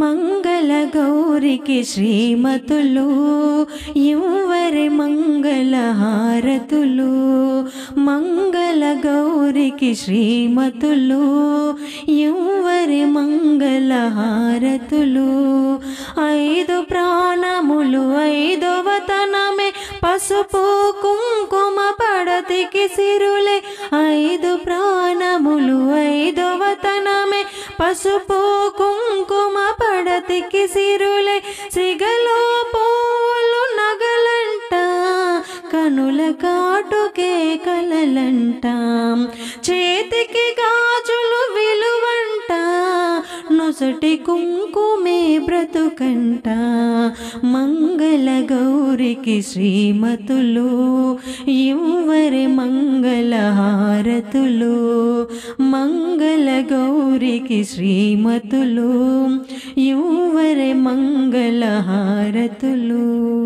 మంగళ గౌరికి శ్రీమతులు యువరి మంగళ హారతులు మంగళ గౌరికి శ్రీమతులు యువరి మంగళ హారతులు ఐదు ప్రాణములు ఐదవ తనమే పసుపు కుంకుమ పడతికి సిరులే ఐదు ప్రాణములు ఐదవ తనమే పసుపు కుంకుమ పడతికి సిరులే సిగలో పూలు నగలంట కనుల కాటుకే కలలంట చేతికి గాజులు విలువంట నొసటి కుంకుమే బ్రతుకంట మంగళ గౌరికి శ్రీమతులు యువరి మంగళ హారతులు మంగళ గౌరికి శ్రీమతులు యువరి మంగళ హారతులు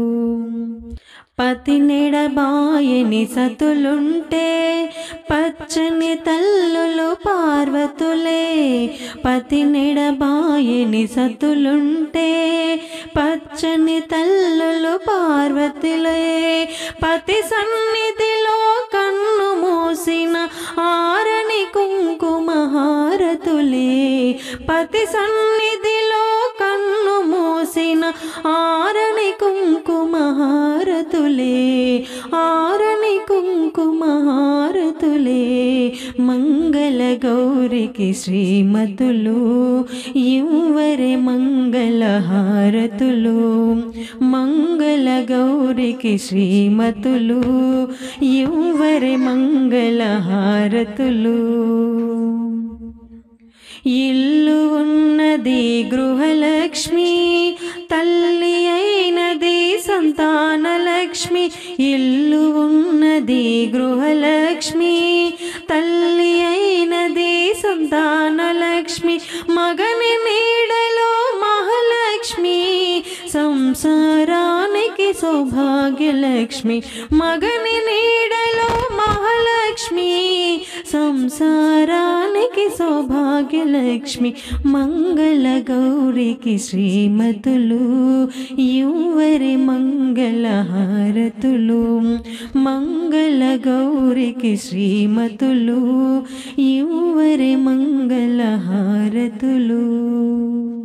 పతి నెడబాయని సతులుంటే పచ్చని తల్లులు పార్వతులే పతి నెడబాయని సతులుంటే పచ్చని తల్లులు పార్వతులే పతి సన్నిధిలో కన్ను మూసిన ఆరని కుంకుమ హారతులే పతి సన్నిధిలో కన్ను మూసిన ఆరని కుంకుమ హారతులే ఆరని కుంకుమ హారతులే మంగళ గౌరికి శ్రీమతులు యువరి మంగళ హారతులు మంగళ గౌరికి శ్రీమతులు యువరి మంగళ హారతులు ఇల్లు ఉన్నది గృహలక్ష్మి తల్లి అయినది సంతానలక్ష్మి ఇల్లు ఉన్నది గృహలక్ష్మి తల్లి అయినది సంతానలక్ష్మి మగని నీడలో మహాలక్ష్మి సంసారానికి సౌభాగ్యలక్ష్మి మగని నీడలో మహాలక్ష్మి సంసారానికి సౌభాగ్యలక్ష్మి మంగళ గౌరికి శ్రీమతులు యువరి మంగళ హారతులు మంగళ గౌరికి శ్రీమతులు యువరి మంగళ హారతులు